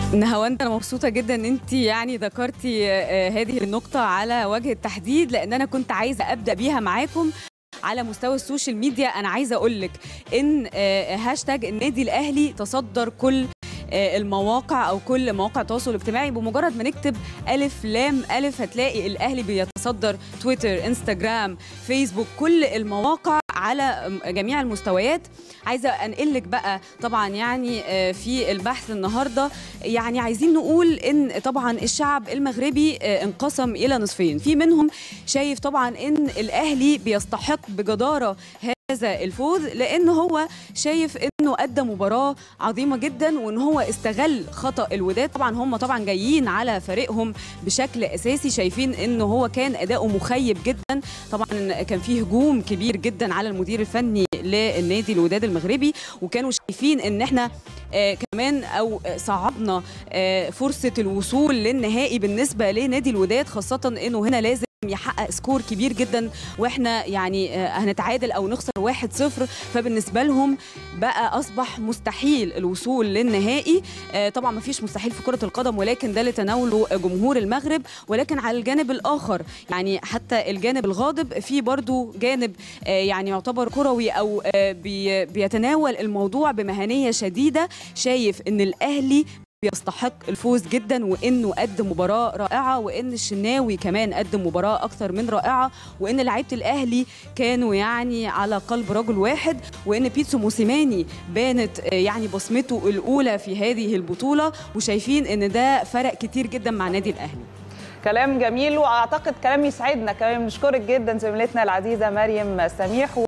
نهاوند انا مبسوطه جدا ان انت يعني ذكرتي آه، هذه النقطه على وجه التحديد لان انا كنت عايزه ابدا بيها معاكم على مستوى السوشيال ميديا انا عايزه اقول لك ان آه، هاشتاج النادي الاهلي تصدر كل آه، المواقع او كل مواقع التواصل الاجتماعي بمجرد ما نكتب الف لام الف هتلاقي الاهلي بيتصدر تويتر انستجرام فيسبوك كل المواقع على جميع المستويات عايزه انقل لك بقى طبعا يعني آه، في البحث النهارده يعني عايزين نقول ان طبعا الشعب المغربي آه، انقسم الى نصفين في منهم شايف طبعا ان الاهلي بيستحق بجداره هذا الفوز لان هو شايف انه ادى مباراه عظيمه جدا وان هو استغل خطا الوداد طبعا هم طبعا جايين على فريقهم بشكل اساسي شايفين انه هو كان اداؤه مخيب جدا طبعا كان فيه هجوم كبير جدا على المدير الفني للنادي الوداد المغربي وكانوا شايفين ان احنا آه كمان او آه، صعبنا آه فرصه الوصول للنهائي بالنسبه لنادي الوداد خاصه انه هنا لازم يحقق سكور كبير جدا واحنا يعني آه، هنتعادل او نخسر 1-0 فبالنسبه لهم بقى اصبح مستحيل الوصول للنهائي آه، طبعا ما فيش مستحيل في كره القدم ولكن ده اللي تناوله جمهور المغرب ولكن على الجانب الاخر يعني حتى الجانب الغاضب في برضو جانب آه، يعني يعتبر كروي او آه، بي- بيتناول الموضوع بمهنيه شديده شايف ان الاهلي بيستحق الفوز جدا وانه قدم مباراه رائعه وان الشناوي كمان قدم مباراه اكثر من رائعه وان لعيبه الاهلي كانوا يعني على قلب رجل واحد وان بيتسو موسيماني بانت آه، يعني بصمته الاولى في هذه البطوله وشايفين ان ده فرق كتير جدا مع نادي الاهلي كلام جميل واعتقد كلام يسعدنا كمان بنشكرك جدا زميلتنا العزيزه مريم سميح